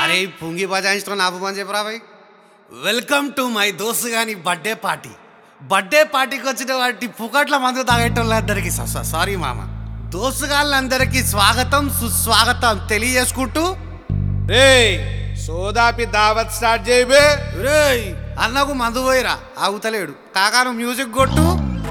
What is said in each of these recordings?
అరే ఈ పుంగి బజాయించడం నాకు పని చెప్పరా భాయ్ వెల్కమ్ టు మై దోస్తు గాని బర్త్డే పార్టీ బర్త్డే పార్టీకి వచ్చిన వాటి పుకట్ల మందు తాగేటోళ్ళందరికీ సారీ మామ దోస్తుగాళ్ళందరికీ స్వాగతం సుస్వాగతం తెలియజేసుకుంటూ రే సోదాపి దావత్ స్టార్ట్ చేయబే రేయ్ అన్నకు మందు పోయిరా ఆగుతలేడు కాకాను మ్యూజిక్ కొట్టు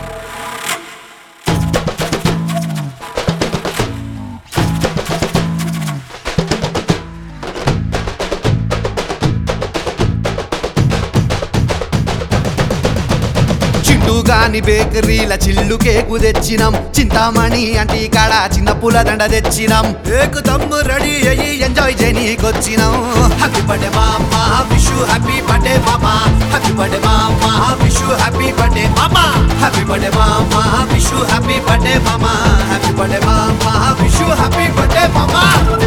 చిండుగాని బేకరీల చిల్లు కేకు తెచ్చినాం చింతామణి అంటి కాడ చిన్న పూల దండ తెచ్చినాం ఏకు తమ్ము రెడీ అయ్యి ఎంజాయ్ చేయనీకొచ్చినాం హ్యాపీ బర్త్డే మామా విష్ హ్యాపీ బర్త్డే మామా హ్యాపీ బర్త్డే మామా విష్ హ్యాపీ బర్త్డే మామా హ్యాపీ బర్త్డే మామా విష్ హ్యాపీ బర్త్డే మామా హ్యాపీ బర్త్డే మామా విష్ హ్యాపీ బర్త్డే మామా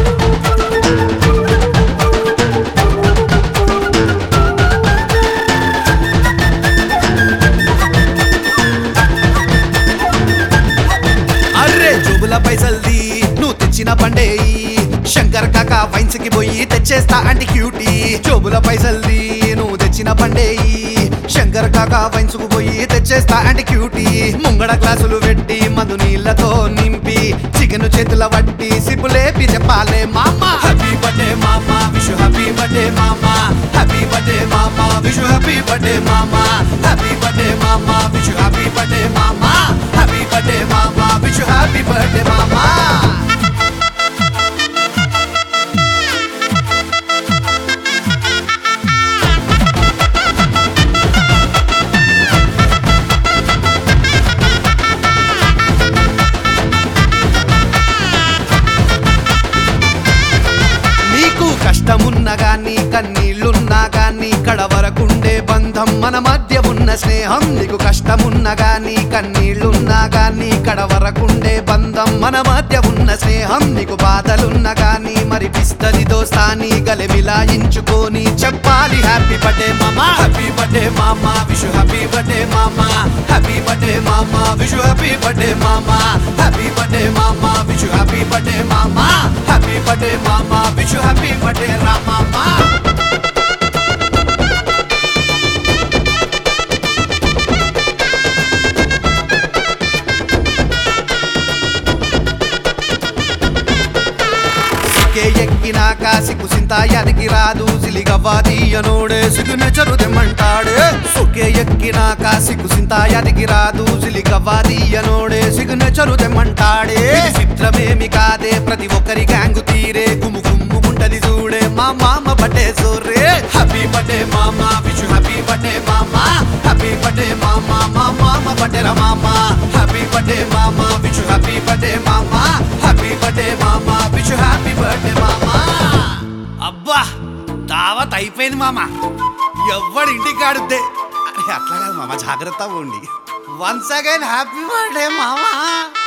అర్రే జోబుల పైసల్ది నువ్వు తెచ్చిన పండేయి శంకర్ కాక వైన్స్ కి పోయి తెచ్చేస్తా అంటే క్యూటీ జోబుల పైసల్ది నువ్వు తెచ్చిన పండేయి శంకర్ కాక వైన్స్ కు పోయి తెచ్చేస్తా అంటే క్యూటీ ముంగడ గ్లాసులు పెట్టి మందు నీళ్ళతో నింపి చికెన్ చేతుల వట్టి సిప్పులేపి చెప్పాలే మామ హ్యాపీ బర్త్డే మామ విష్ హ్యాపీ బర్త్డే మామ హ్యాపీ బర్త్డే మామ విష్ హ్యాపీ బర్త్డే మామ హ్యాపీ బర్త్డే మామ విష్ హ్యాపీ బర్త్డే మామ హ్యాపీ బర్త్డే మామ విష్ హ్యాపీ బర్త్డే మామ నీకు కష్టమున్నా గాని కన్నీళ్లున్నా గాని కడ వరకుండే బంధం మన మధ్య ఉన్న స్నేహం నీకు కష్టమున్నా గాని కన్నీళ్లున్నా గాని కడ వరకుండే బంధం మన మధ్య ఉన్న స్నేహం నీకు బాధలున్నా గాని మరి పిస్తది దోస్తాని గలెమిలాయించుకొని చెప్పాలి హ్యాపీ బర్త్డే మామా హ్యాపీ బర్త్డే మామా విష్ హ్యాపీ బర్త్డే మామా హ్యాపీ బర్త్డే మామా విష్ హ్యాపీ బర్త్డే మామా హ్యాపీ బర్త్డే మామా విష్ హ్యాపీ బర్త్డే మామా హ్యాపీ బర్త్డే మామా విష్ హ్యాపీ బర్త్డే రా మామా సికే ఎక్కినాక సిగ్గు సింతాయానికి రాదు సిలిగవ్వాదీయనోడే సిగ్నేచరు తెమ్మంటాడే సుకే ఎక్కినాక సిగ్గు సింతాయానికి రాదు సిలిగవ్వాదీయనోడే సిగ్నేచరు తెమ్మంటాడే చిత్రమేమి కాదే ప్రతి ఒక్కరి గ్యాంగు తీరే గుమ్ము గుమ్ముకుంటది చూడే మా మామ బట్టే సోరే హ్యాపీ బర్త్డే మామా విష్ హ్యాపీ బర్త్డే మామా హ్యాపీ బర్త్డే మామా మా మామ బర్త్డే రా మామా హ్యాపీ బర్త్డే మామా విష్ హ్యాపీ బర్త్డే మామా హ్యాపీ బర్త్డే మామా విష్ హ్యాపీ బర్త్డే మామా అబ్బా దావత్ అయిపోయింది మామ ఎవ్వడి ఇంటికి కాడుద్దే అరే అట్లా కాదు మామ జాగ్రత్తగా ఉండి వన్స్ అగైన్ హ్యాపీ బర్త్డే మామా